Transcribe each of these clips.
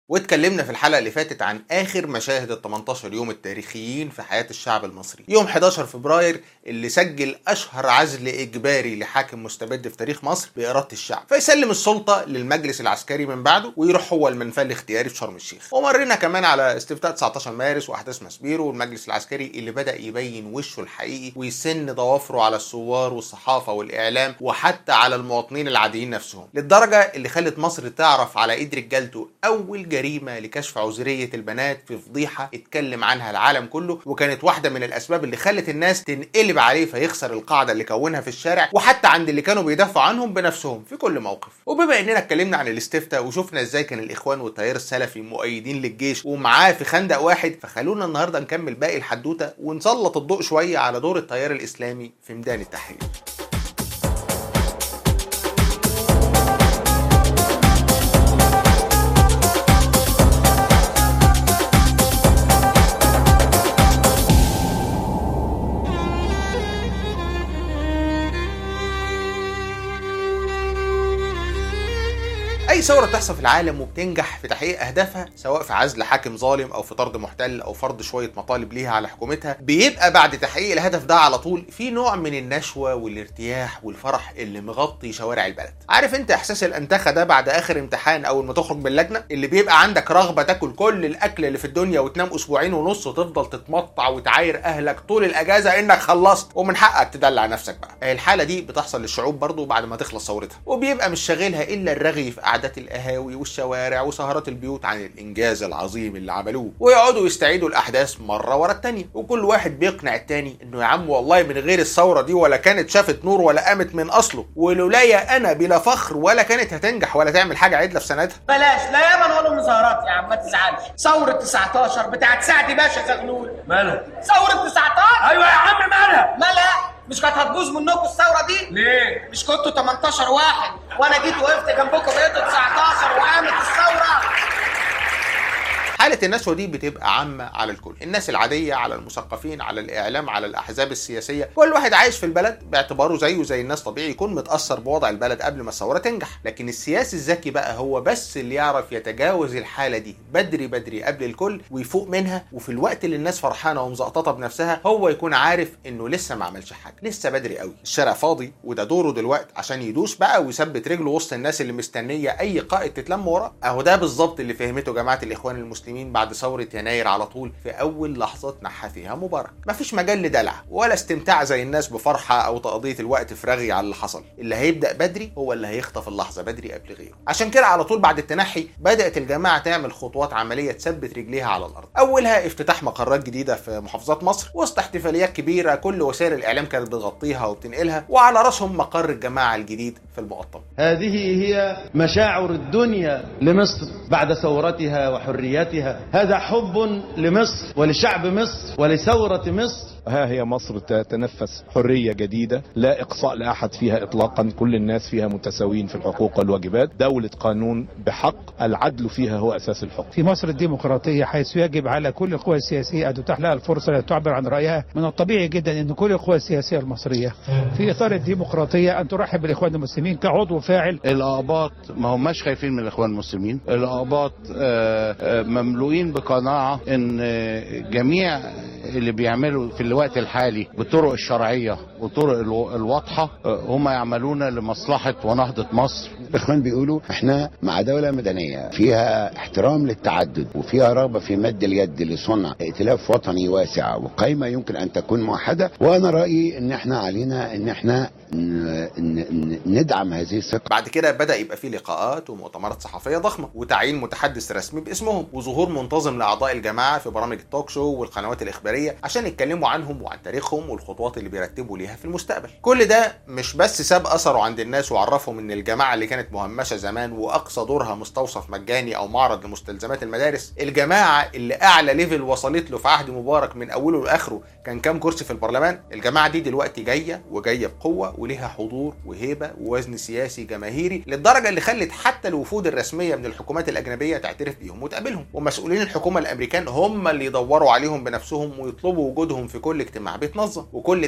واتكلمنا في الحلقه اللي فاتت عن اخر مشاهد ال 18 يوم التاريخيين في حياه الشعب المصري يوم 11 فبراير اللي سجل اشهر عزل اجباري لحاكم مستبد في تاريخ مصر باراده الشعب فيسلم السلطه للمجلس العسكري من بعده ويروح هو المنفى الاختياري في شرم الشيخ ومرينا كمان على استفتاء 19 مارس واحداث مسبيرو والمجلس العسكري اللي بدا يبين وشه الحقيقي ويسن ضوافره على الثوار والصحافه والاعلام وحتى على المواطنين العاديين نفسهم للدرجه اللي خلت مصر تعرف على ايد رجالته اول جريمه لكشف عذريه البنات في فضيحه اتكلم عنها العالم كله وكانت واحده من الاسباب اللي خلت الناس تنقلب عليه فيخسر القاعده اللي كونها في الشارع وحتى عند اللي كانوا بيدافعوا عنهم بنفسهم في كل موقف وبما اننا اتكلمنا عن الاستفتاء وشفنا ازاي كان الاخوان والتيار السلفي مؤيدين للجيش ومعاه في خندق واحد فخلونا النهارده نكمل باقي الحدوته ونسلط الضوء شويه على دور التيار الاسلامي في ميدان التحرير اي ثوره تحصل في العالم وبتنجح في تحقيق اهدافها سواء في عزل حاكم ظالم او في طرد محتل او فرض شويه مطالب ليها على حكومتها بيبقى بعد تحقيق الهدف ده على طول في نوع من النشوه والارتياح والفرح اللي مغطي شوارع البلد عارف انت احساس الانتخه ده بعد اخر امتحان اول ما تخرج من اللجنه اللي بيبقى عندك رغبه تاكل كل الاكل اللي في الدنيا وتنام اسبوعين ونص وتفضل تتمطع وتعاير اهلك طول الاجازه انك خلصت ومن حقك تدلع نفسك بقى الحاله دي بتحصل للشعوب برضه بعد ما تخلص ثورتها وبيبقى مش شاغلها الا الرغي في قعدات القهاوي والشوارع وسهرات البيوت عن الانجاز العظيم اللي عملوه ويقعدوا يستعيدوا الاحداث مره ورا التانيه وكل واحد بيقنع التاني انه يا عم والله من غير الثوره دي ولا كانت شافت نور ولا قامت من اصله ولولايا انا بلا فخر ولا كانت هتنجح ولا تعمل حاجه عدله في سنتها بلاش لا ياما نقولوا مظاهرات يا عم ما تزعلش ثورة 19 بتاعت سعدي باشا زغلول مالها؟ ثورة 19 ايوه يا عم مالها؟ مالها مش كانت هتبوظ منكم الثورة دي؟ ليه؟ مش كنتوا 18 واحد وانا جيت وقفت جنبكم بقيتوا 19 وقامت الثورة حالة النشوة دي بتبقى عامة على الكل الناس العادية على المثقفين على الإعلام على الأحزاب السياسية كل واحد عايش في البلد باعتباره زيه زي الناس طبيعي يكون متأثر بوضع البلد قبل ما الثورة تنجح لكن السياسي الذكي بقى هو بس اللي يعرف يتجاوز الحالة دي بدري بدري قبل الكل ويفوق منها وفي الوقت اللي الناس فرحانة ومزقططة بنفسها هو يكون عارف إنه لسه ما عملش حاجة لسه بدري قوي الشارع فاضي وده دوره دلوقتي عشان يدوس بقى ويثبت رجله وسط الناس اللي مستنية أي قائد تتلم وراه أهو ده بالظبط اللي فهمته جماعة الإخوان المسلمين بعد ثورة يناير على طول في أول لحظة نحى فيها مبارك مفيش مجال لدلع ولا استمتاع زي الناس بفرحة أو تقضية الوقت في رغي على اللي حصل اللي هيبدأ بدري هو اللي هيخطف اللحظة بدري قبل غيره عشان كده على طول بعد التنحي بدأت الجماعة تعمل خطوات عملية تثبت رجليها على الأرض أولها افتتاح مقرات جديدة في محافظات مصر وسط احتفاليات كبيرة كل وسائل الإعلام كانت بتغطيها وبتنقلها وعلى راسهم مقر الجماعة الجديد في المقطم هذه هي مشاعر الدنيا لمصر بعد ثورتها وحريتها هذا حب لمصر ولشعب مصر ولثورة مصر ها هي مصر تتنفس حرية جديدة لا إقصاء لأحد فيها إطلاقا كل الناس فيها متساويين في الحقوق والواجبات دولة قانون بحق العدل فيها هو أساس الحكم في مصر الديمقراطية حيث يجب على كل القوى السياسية أن تتاح لها الفرصة لتعبر عن رأيها من الطبيعي جدا أن كل القوى السياسية المصرية في إطار الديمقراطية أن ترحب بالإخوان المسلمين كعضو فاعل الآباط ما هماش خايفين من الإخوان المسلمين الآباط آه، آه، مملوئين بقناعة أن آه، جميع اللي بيعملوا في الوقت الحالي بالطرق الشرعية والطرق الو- الواضحة آه، هم يعملون لمصلحة ونهضة مصر الاخوان بيقولوا احنا مع دولة مدنية فيها احترام للتعدد وفيها رغبة في مد اليد لصنع ائتلاف وطني واسع وقائمة يمكن ان تكون موحدة وانا رأيي ان احنا علينا ان احنا ن- ن- ن- ندعم هذه الثقة بعد كده بدا يبقى فيه لقاءات ومؤتمرات صحفيه ضخمه وتعيين متحدث رسمي باسمهم وظهور منتظم لاعضاء الجماعه في برامج التوك شو والقنوات الاخباريه عشان يتكلموا عنهم وعن تاريخهم والخطوات اللي بيرتبوا ليها في المستقبل كل ده مش بس ساب اثره عند الناس وعرفهم ان الجماعه اللي كانت مهمشه زمان واقصى دورها مستوصف مجاني او معرض لمستلزمات المدارس الجماعه اللي اعلى ليفل وصلت له في عهد مبارك من اوله لاخره كان كام كرسي في البرلمان الجماعه دي دلوقتي جايه وجايه بقوه وليها حضور وهيبه ووزن سياسي جماهيري للدرجه اللي خلت حتى الوفود الرسميه من الحكومات الاجنبيه تعترف بيهم وتقابلهم ومسؤولين الحكومه الامريكان هم اللي يدوروا عليهم بنفسهم ويطلبوا وجودهم في كل اجتماع بيتنظم وكل ده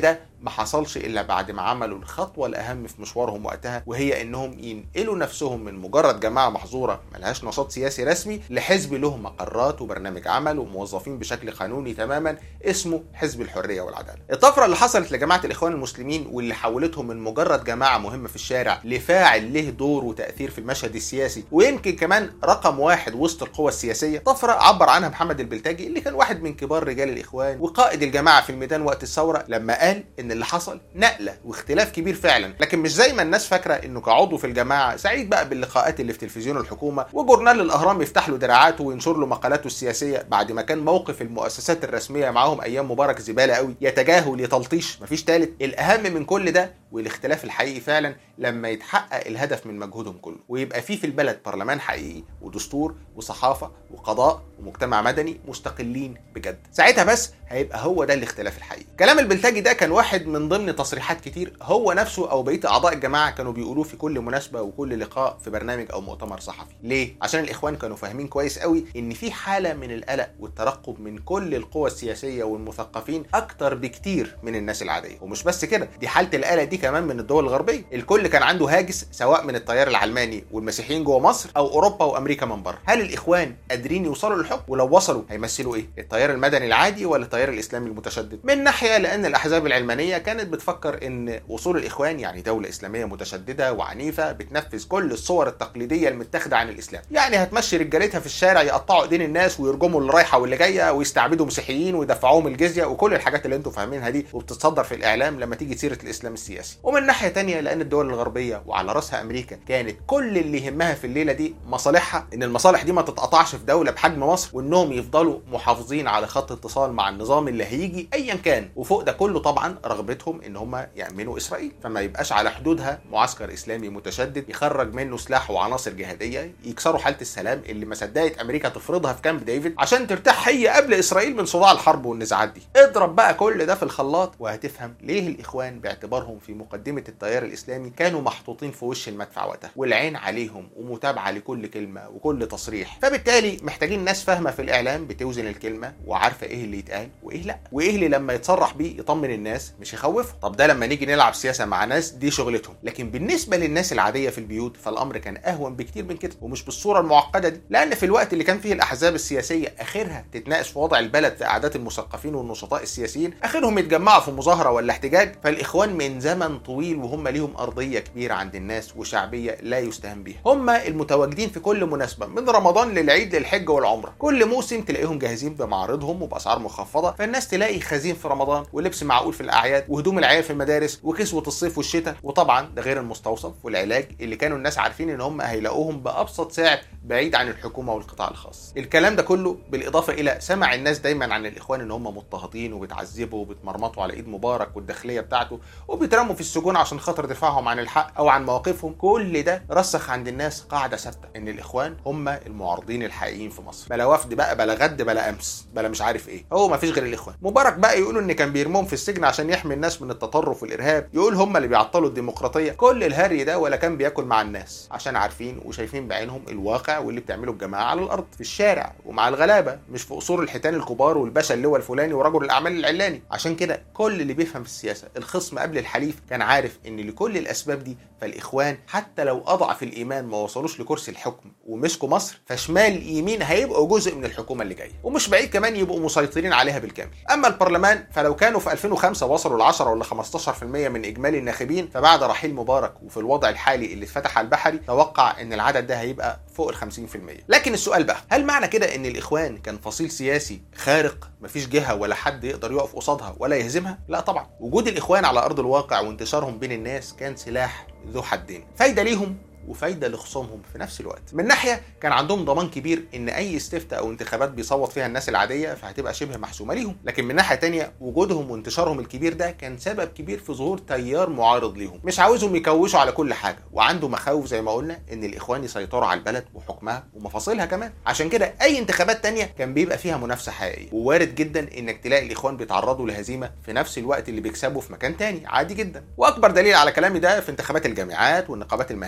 ما حصلش الا بعد ما عملوا الخطوه الاهم في مشوارهم وقتها وهي انهم ينقلوا نفسهم من مجرد جماعه محظوره ملهاش نشاط سياسي رسمي لحزب له مقرات وبرنامج عمل وموظفين بشكل قانوني تماما اسمه حزب الحريه والعداله. الطفره اللي حصلت لجماعه الاخوان المسلمين واللي حولتهم من مجرد جماعه مهمه في الشارع لفاعل له دور وتاثير في المشهد السياسي ويمكن كمان رقم واحد وسط القوى السياسيه، طفره عبر عنها محمد البلتاجي اللي كان واحد من كبار رجال الاخوان وقائد الجماعه في الميدان وقت الثوره لما قال ان اللي حصل نقله واختلاف كبير فعلا، لكن مش زي ما الناس فاكره انه كعضو في الجماعه سعيد بقى باللقاءات اللي في تلفزيون الحكومه وجورنال الاهرام يفتح له دراعاته وينشر له مقالاته السياسيه بعد ما كان موقف المؤسسات الرسميه معاهم ايام مبارك زباله قوي يتجاهل يتلطيش مفيش تالت الاهم من كل ده والاختلاف الحقيقي فعلا لما يتحقق الهدف من مجهودهم كله ويبقى في في البلد برلمان حقيقي ودستور وصحافه وقضاء ومجتمع مدني مستقلين بجد ساعتها بس هيبقى هو ده الاختلاف الحقيقي كلام البلتاجي ده كان واحد من ضمن تصريحات كتير هو نفسه او بقيه اعضاء الجماعه كانوا بيقولوه في كل مناسبه وكل لقاء في برنامج او مؤتمر صحفي ليه عشان الاخوان كانوا فاهمين كويس قوي ان في حاله من القلق والترقب من كل القوى السياسيه والمثقفين اكتر بكتير من الناس العاديه ومش بس كده دي حاله القلق دي كمان من الدول الغربيه الكل كان عنده هاجس سواء من التيار العلماني والمسيحيين جوه مصر او اوروبا وامريكا من بره هل الاخوان قادرين يوصلوا للحكم ولو وصلوا هيمثلوا ايه التيار المدني العادي ولا التيار الاسلامي المتشدد من ناحيه لان الاحزاب العلمانيه كانت بتفكر ان وصول الاخوان يعني دوله اسلاميه متشدده وعنيفه بتنفذ كل الصور التقليديه المتاخده عن الاسلام يعني هتمشي رجالتها في الشارع يقطعوا ايدين الناس ويرجموا اللي رايحه واللي جايه ويستعبدوا مسيحيين ويدفعوهم الجزيه وكل الحاجات اللي انتم فاهمينها دي وبتتصدر في الاعلام لما تيجي سيره الاسلام السياسي ومن ناحيه تانية لان الدول الغربيه وعلى راسها امريكا كانت كل اللي يهمها في الليله دي مصالحها ان المصالح دي ما تتقطعش في دوله بحجم مصر وانهم يفضلوا محافظين على خط اتصال مع النظام اللي هيجي ايا كان وفوق ده كله طبعا رغبتهم ان هم يامنوا اسرائيل فما يبقاش على حدودها معسكر اسلامي متشدد يخرج منه سلاح وعناصر جهاديه يكسروا حاله السلام اللي ما صدقت امريكا تفرضها في كامب ديفيد عشان ترتاح هي قبل اسرائيل من صداع الحرب والنزاعات دي اضرب بقى كل ده في الخلاط وهتفهم ليه الاخوان باعتبارهم في مقدمه التيار الاسلامي كانوا محطوطين في وش المدفع وقتها والعين عليهم ومتابعه لكل كلمه وكل تصريح فبالتالي محتاجين ناس فاهمه في الاعلام بتوزن الكلمه وعارفه ايه اللي يتقال وايه لا وايه اللي لما يتصرح بيه يطمن الناس مش يخوفهم طب ده لما نيجي نلعب سياسه مع ناس دي شغلتهم لكن بالنسبه للناس العاديه في البيوت فالامر كان اهون بكتير من كده ومش بالصوره المعقده دي لان في الوقت اللي كان فيه الاحزاب السياسيه اخرها تتناقش في وضع البلد في قعدات المثقفين والنشطاء السياسيين اخرهم يتجمعوا في مظاهره ولا احتجاج فالاخوان من زمن طويل وهم ليهم ارضيه كبيره عند الناس وشعبيه لا يستهان بها هم المتواجدين في كل مناسبه من رمضان للعيد للحج والعمره كل موسم تلاقيهم جاهزين بمعارضهم وباسعار مخفضه فالناس تلاقي خزين في رمضان ولبس معقول في الاعياد وهدوم العيال في المدارس وكسوه الصيف والشتاء وطبعا ده غير المستوصف والعلاج اللي كانوا الناس عارفين ان هم هيلاقوهم بابسط سعر بعيد عن الحكومه والقطاع الخاص الكلام ده كله بالاضافه الى سمع الناس دايما عن الاخوان ان هم مضطهدين وبيتعذبوا وبيتمرمطوا على ايد مبارك والداخليه بتاعته وبيترموا في السجون عشان خاطر دفاعهم عن الحق او عن مواقفهم كل ده رسخ عند الناس قاعده ثابته ان الاخوان هم المعارضين الحقيقيين في مصر بلا وفد بقى بلا غد بلا امس بلا مش عارف ايه هو ما فيش غير الاخوان مبارك بقى يقولوا ان كان بيرموهم في السجن عشان يحمي الناس من التطرف والارهاب يقول هم اللي بيعطلوا الديمقراطيه كل الهري ده ولا كان بياكل مع الناس عشان عارفين وشايفين بعينهم الواقع واللي بتعمله الجماعه على الارض في الشارع ومع الغلابه مش في قصور الحيتان الكبار والباشا اللواء الفلاني ورجل الاعمال العلاني عشان كده كل اللي بيفهم في السياسه الخصم قبل الحليف كان عارف ان لكل الاسباب دي فالاخوان حتى لو اضعف الايمان ما وصلوش لكرسي الحكم ومسكوا مصر فشمال يمين هيبقوا جزء من الحكومه اللي جايه ومش بعيد كمان يبقوا مسيطرين عليها بالكامل اما البرلمان فلو كانوا في 2005 وصلوا ل 10 ولا 15% من اجمالي الناخبين فبعد رحيل مبارك وفي الوضع الحالي اللي اتفتح على البحري توقع ان العدد ده هيبقى فوق ال 50% لكن السؤال بقى هل معنى كده ان الاخوان كان فصيل سياسي خارق مفيش جهه ولا حد يقدر يقف قصادها ولا يهزمها لا طبعا وجود الاخوان على ارض الواقع وانتشارهم بين الناس كان سلاح ذو حدين فايده ليهم وفايده لخصومهم في نفس الوقت من ناحيه كان عندهم ضمان كبير ان اي استفتاء او انتخابات بيصوت فيها الناس العاديه فهتبقى شبه محسومه ليهم لكن من ناحيه تانية وجودهم وانتشارهم الكبير ده كان سبب كبير في ظهور تيار معارض ليهم مش عاوزهم يكوشوا على كل حاجه وعنده مخاوف زي ما قلنا ان الاخوان يسيطروا على البلد وحكمها ومفاصلها كمان عشان كده اي انتخابات تانية كان بيبقى فيها منافسه حقيقيه ووارد جدا انك تلاقي الاخوان بيتعرضوا لهزيمه في نفس الوقت اللي بيكسبوا في مكان تاني عادي جدا واكبر دليل على كلامي ده في انتخابات الجامعات والنقابات المهنيه في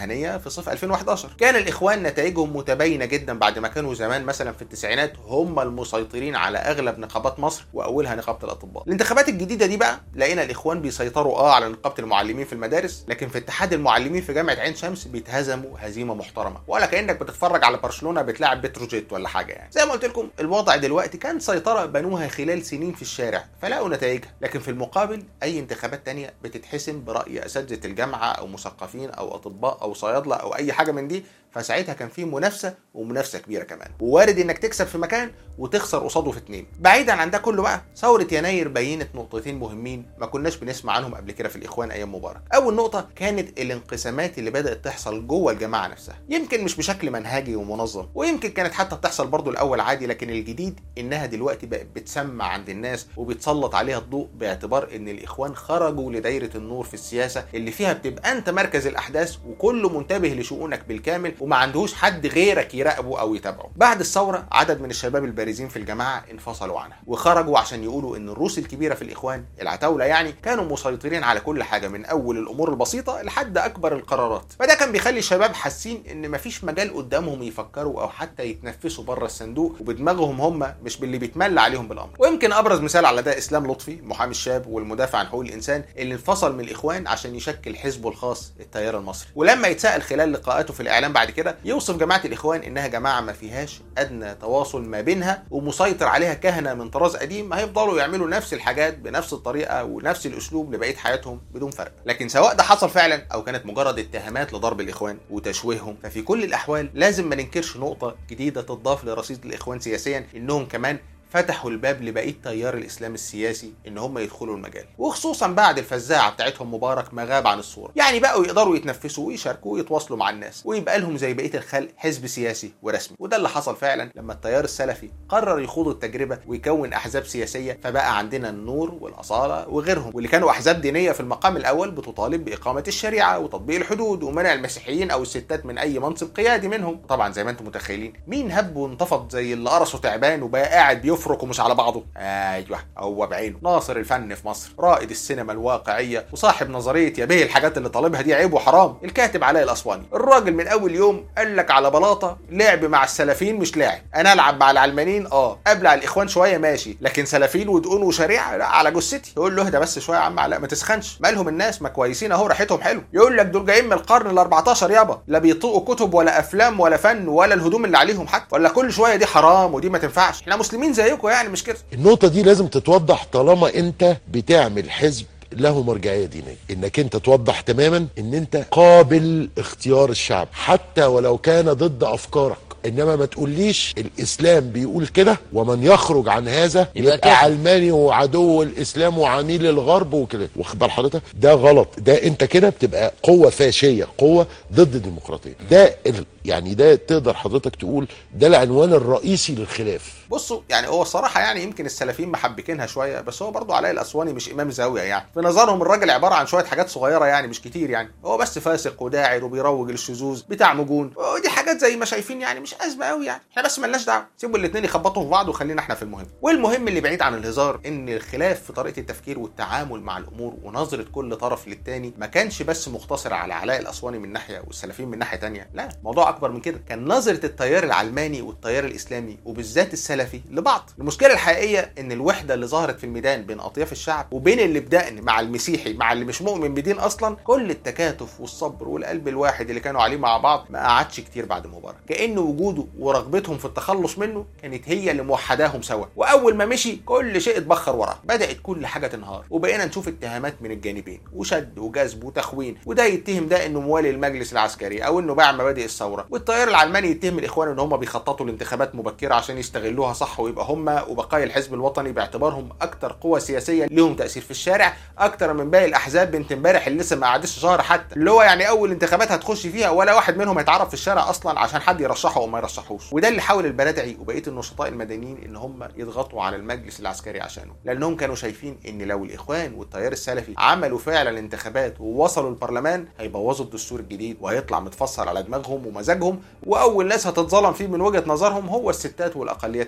في صيف 2011 كان الاخوان نتائجهم متباينه جدا بعد ما كانوا زمان مثلا في التسعينات هم المسيطرين على اغلب نقابات مصر واولها نقابه الاطباء الانتخابات الجديده دي بقى لقينا الاخوان بيسيطروا اه على نقابه المعلمين في المدارس لكن في اتحاد المعلمين في جامعه عين شمس بيتهزموا هزيمه محترمه ولا كانك بتتفرج على برشلونه بتلاعب بتروجيت ولا حاجه يعني زي ما قلت لكم الوضع دلوقتي كان سيطره بنوها خلال سنين في الشارع فلاقوا نتائجها لكن في المقابل اي انتخابات تانية بتتحسم براي اساتذه الجامعه او مثقفين او اطباء او صيادله او اي حاجه من دي فساعتها كان في منافسه ومنافسه كبيره كمان ووارد انك تكسب في مكان وتخسر قصاده في اتنين بعيدا عن ده كله بقى ثوره يناير بينت نقطتين مهمين ما كناش بنسمع عنهم قبل كده في الاخوان ايام مبارك اول نقطه كانت الانقسامات اللي بدات تحصل جوه الجماعه نفسها يمكن مش بشكل منهجي ومنظم ويمكن كانت حتى بتحصل برضو الاول عادي لكن الجديد انها دلوقتي بقت بتسمع عند الناس وبتسلط عليها الضوء باعتبار ان الاخوان خرجوا لدايره النور في السياسه اللي فيها بتبقى انت مركز الاحداث وكله منتبه لشؤونك بالكامل وما عندهوش حد غيرك يراقبه او يتابعه بعد الثوره عدد من الشباب البارزين في الجماعه انفصلوا عنها وخرجوا عشان يقولوا ان الروس الكبيره في الاخوان العتاوله يعني كانوا مسيطرين على كل حاجه من اول الامور البسيطه لحد اكبر القرارات فده كان بيخلي الشباب حاسين ان مفيش مجال قدامهم يفكروا او حتى يتنفسوا بره الصندوق وبدماغهم هم مش باللي بيتملى عليهم بالامر ويمكن ابرز مثال على ده اسلام لطفي محامي الشاب والمدافع عن حقوق الانسان اللي انفصل من الاخوان عشان يشكل حزبه الخاص التيار المصري ولما يتساءل خلال لقاءاته في الاعلام بعد كده يوصف جماعه الاخوان انها جماعه ما فيهاش ادنى تواصل ما بينها ومسيطر عليها كهنه من طراز قديم هيفضلوا يعملوا نفس الحاجات بنفس الطريقه ونفس الاسلوب لبقيه حياتهم بدون فرق لكن سواء ده حصل فعلا او كانت مجرد اتهامات لضرب الاخوان وتشويههم ففي كل الاحوال لازم ما ننكرش نقطه جديده تضاف لرصيد الاخوان سياسيا انهم كمان فتحوا الباب لبقيه تيار الاسلام السياسي ان هم يدخلوا المجال وخصوصا بعد الفزاعه بتاعتهم مبارك ما غاب عن الصوره يعني بقوا يقدروا يتنفسوا ويشاركوا ويتواصلوا مع الناس ويبقى لهم زي بقيه الخلق حزب سياسي ورسمي وده اللي حصل فعلا لما التيار السلفي قرر يخوض التجربه ويكون احزاب سياسيه فبقى عندنا النور والاصاله وغيرهم واللي كانوا احزاب دينيه في المقام الاول بتطالب باقامه الشريعه وتطبيق الحدود ومنع المسيحيين او الستات من اي منصب قيادي منهم طبعا زي ما انتم متخيلين مين هب وانتفض زي اللي قرصه تعبان وبقى قاعد بيفرق ومش على بعضه ايوه هو بعينه ناصر الفن في مصر رائد السينما الواقعيه وصاحب نظريه يا بيه الحاجات اللي طالبها دي عيب وحرام الكاتب علاء الاسواني الراجل من اول يوم قال لك على بلاطه لعب مع السلفيين مش لاعب انا العب مع العلمانيين اه ابلع الاخوان شويه ماشي لكن سلفيين ودقون وشريعه لا على جثتي يقول له اهدى بس شويه يا عم علاء ما تسخنش مالهم الناس ما كويسين اهو راحتهم حلو يقول لك دول جايين من القرن ال 14 يابا لا بيطوقوا كتب ولا افلام ولا فن ولا الهدوم اللي عليهم حتى ولا كل شويه دي حرام ودي ما تنفعش احنا مسلمين زيكم يعني مش كده النقطة دي لازم تتوضح طالما انت بتعمل حزب له مرجعية دينية انك انت توضح تماما ان انت قابل اختيار الشعب حتى ولو كان ضد افكارك انما ما تقوليش الاسلام بيقول كده ومن يخرج عن هذا يبقى يبقى كافر. علماني وعدو الاسلام وعميل الغرب وكده واخد بال حضرتك ده غلط ده انت كده بتبقى قوه فاشيه قوه ضد الديمقراطيه ده ال- يعني ده تقدر حضرتك تقول ده العنوان الرئيسي للخلاف بصوا يعني هو الصراحه يعني يمكن السلفيين محبكينها شويه بس هو برضه علاء الاسواني مش امام زاويه يعني في نظرهم الراجل عباره عن شويه حاجات صغيره يعني مش كتير يعني هو بس فاسق وداعر وبيروج للشذوذ بتاع مجون ودي حاجات زي ما شايفين يعني مش ازمه قوي يعني احنا بس ملناش دعوه سيبوا الاثنين يخبطوا في بعض وخلينا احنا في المهم والمهم اللي بعيد عن الهزار ان الخلاف في طريقه التفكير والتعامل مع الامور ونظره كل طرف للتاني ما كانش بس مقتصر على علاء الاسواني من ناحيه والسلفيين من ناحيه تانية لا موضوع اكبر من كده كان نظره التيار العلماني والتيار الاسلامي وبالذات السلفي لبعض المشكله الحقيقيه ان الوحده اللي ظهرت في الميدان بين اطياف الشعب وبين اللي بدأن مع المسيحي مع اللي مش مؤمن بدين اصلا كل التكاتف والصبر والقلب الواحد اللي كانوا عليه مع بعض ما قعدش كتير بعد مبارك كان وجوده ورغبتهم في التخلص منه كانت هي اللي موحداهم سوا واول ما مشي كل شيء اتبخر وراه بدات كل حاجه تنهار وبقينا نشوف اتهامات من الجانبين وشد وجذب وتخوين وده يتهم ده انه موالي المجلس العسكري او انه باع مبادئ الثوره والتيار العلماني يتهم الاخوان ان هم بيخططوا لانتخابات مبكره عشان يستغلوها صح ويبقى هم وبقايا الحزب الوطني باعتبارهم اكتر قوه سياسيه ليهم تاثير في الشارع اكتر من باقي الاحزاب بنت امبارح اللي لسه ما قعدتش شهر حتى اللي هو يعني اول انتخابات هتخش فيها ولا واحد منهم هيتعرف في الشارع اصلا عشان حد يرشحه او ما يرشحوش وده اللي حاول البرادعي وبقيه النشطاء المدنيين ان هم يضغطوا على المجلس العسكري عشانه لانهم كانوا شايفين ان لو الاخوان والتيار السلفي عملوا فعلا انتخابات ووصلوا البرلمان هيبوظوا الدستور الجديد وهيطلع متفصل على دماغهم ومزاجهم واول ناس هتتظلم فيه من وجهه نظرهم هو الستات والاقليات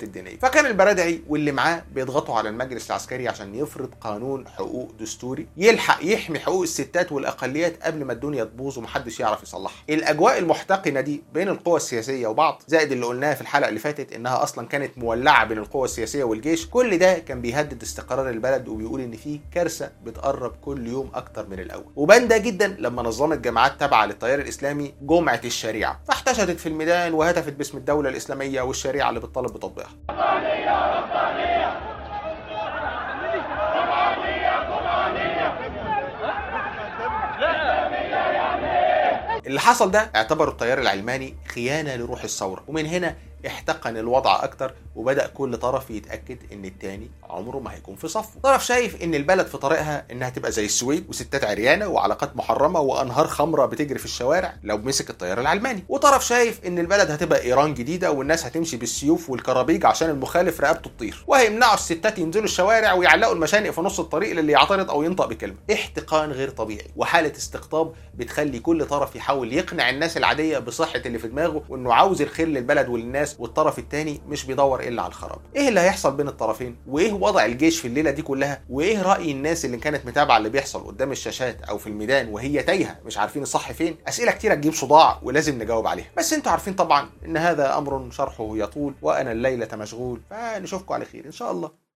الدينيه فكان البرادعي واللي معاه بيضغطوا على المجلس العسكري عشان يفرض قانون حقوق دستوري يلحق يحمي حقوق الستات والاقليات قبل ما الدنيا تبوظ ومحدش يعرف يصلحها الاجواء المحتقنه دي بين القوى السياسيه وبعض زائد اللي قلناه في الحلقه اللي فاتت انها اصلا كانت مولعه بين القوى السياسيه والجيش كل ده كان بيهدد استقرار البلد وبيقول ان في كارثه بتقرب كل يوم اكتر من الاول وبان ده جدا لما نظمت جماعات تابعه للتيار الاسلامي جمعه الشريعه فاحتشدت في الميدان وهتفت باسم الدوله الاسلاميه والشريعه اللي بتطالب بتطبيقها اللي حصل ده اعتبره التيار العلماني خيانه لروح الثوره ومن هنا احتقن الوضع اكتر وبدا كل طرف يتاكد ان التاني عمره ما هيكون في صفه طرف شايف ان البلد في طريقها انها تبقى زي السويد وستات عريانه وعلاقات محرمه وانهار خمره بتجري في الشوارع لو مسك التيار العلماني وطرف شايف ان البلد هتبقى ايران جديده والناس هتمشي بالسيوف والكرابيج عشان المخالف رقبته تطير وهيمنعوا الستات ينزلوا الشوارع ويعلقوا المشانق في نص الطريق للي يعترض او ينطق بكلمه احتقان غير طبيعي وحاله استقطاب بتخلي كل طرف يحاول يقنع الناس العاديه بصحه اللي في دماغه وانه عاوز الخير للبلد وللناس والطرف التاني مش بيدور الا على الخراب ايه اللي هيحصل بين الطرفين وايه وضع الجيش في الليله دي كلها وايه راي الناس اللي كانت متابعه اللي بيحصل قدام الشاشات او في الميدان وهي تايهه مش عارفين الصح فين اسئله كتيره تجيب صداع ولازم نجاوب عليها بس انتوا عارفين طبعا ان هذا امر شرحه يطول وانا الليله مشغول فنشوفكم على خير ان شاء الله